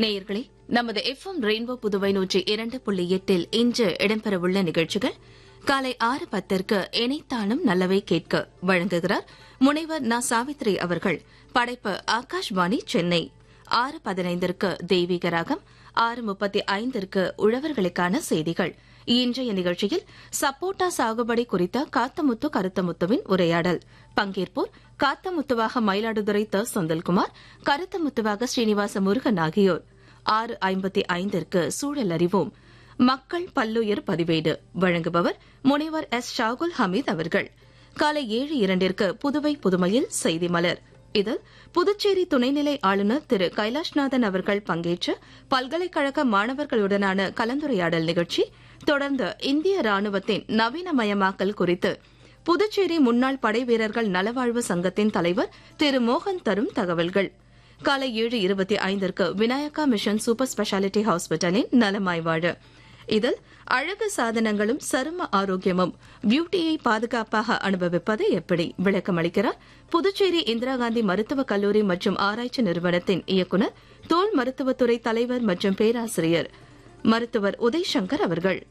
நேயர்களே நமது F M rainbow Puduvai நூற்றி இரண்டு புள்ளி எட்டில் இன்று இடம்பெறவுள்ள நிகழ்ச்சிகள் காலை ஆறு பத்திற்கு இணைத்தானும் நல்லவை கேட்க வழங்குகிறார் முனைவர் நா சாவித்ரி அவர்கள் படைப்பு ஆகாஷ்வாணி சென்னை ஆறு பதினைந்திற்கு தெய்வீக ராகம் ஆறு முப்பத்தி ஐந்திற்கு உழவர்களுக்கான செய்திகள் இன்றைய நிகழ்ச்சியில் சப்போட்டா சாகுபடி குறித்த காத்தமுத்து கருத்தமுத்துவின் உரையாடல் பங்கேற்போர் காத்தமுத்துவாக மயிலாடுதுறை த செந்தில்குமார் கருத்தமுத்துவாக ஸ்ரீனிவாச முருகன் ஆகியோர் ஆறு ஐம்பத்தி ஐந்திற்கு சூழல் அறிவோம் மக்கள் பல்லுயிர் பதிவேடு வழங்குபவர் முனைவர் எஸ் ஷாகுல் ஹமீத் அவர்கள் காலை ஏழு இரண்டிற்கு புதுவை புதுமையில் செய்தி மலர் இதில் புதுச்சேரி துணைநிலை ஆளுநர் திரு கைலாஷ்நாதன் அவர்கள் பங்கேற்ற பல்கலைக்கழக மாணவர்களுடனான கலந்துரையாடல் நிகழ்ச்சி தொடர்ந்து இந்திய ராணுவத்தின் நவீனமயமாக்கல் குறித்து புதுச்சேரி முன்னாள் படை வீரர்கள் நலவாழ்வு சங்கத்தின் தலைவர் திரு மோகன் தரும் தகவல்கள் காலை ஏழு இருபத்தி ஐந்திற்கு விநாயகா மிஷன் சூப்பர் ஸ்பெஷாலிட்டி ஹாஸ்பிட்டலின் நலமாய் வாழ இதில் அழகு சாதனங்களும் சரும ஆரோக்கியமும் பியூட்டியை பாதுகாப்பாக அனுபவிப்பது எப்படி விளக்கம் அளிக்கிறார் புதுச்சேரி இந்திரா காந்தி மருத்துவக் கல்லூரி மற்றும் ஆராய்ச்சி நிறுவனத்தின் இயக்குநர் தோல் மருத்துவத்துறை தலைவர் மற்றும் பேராசிரியர் மருத்துவர் உதய் சங்கர் அவர்கள்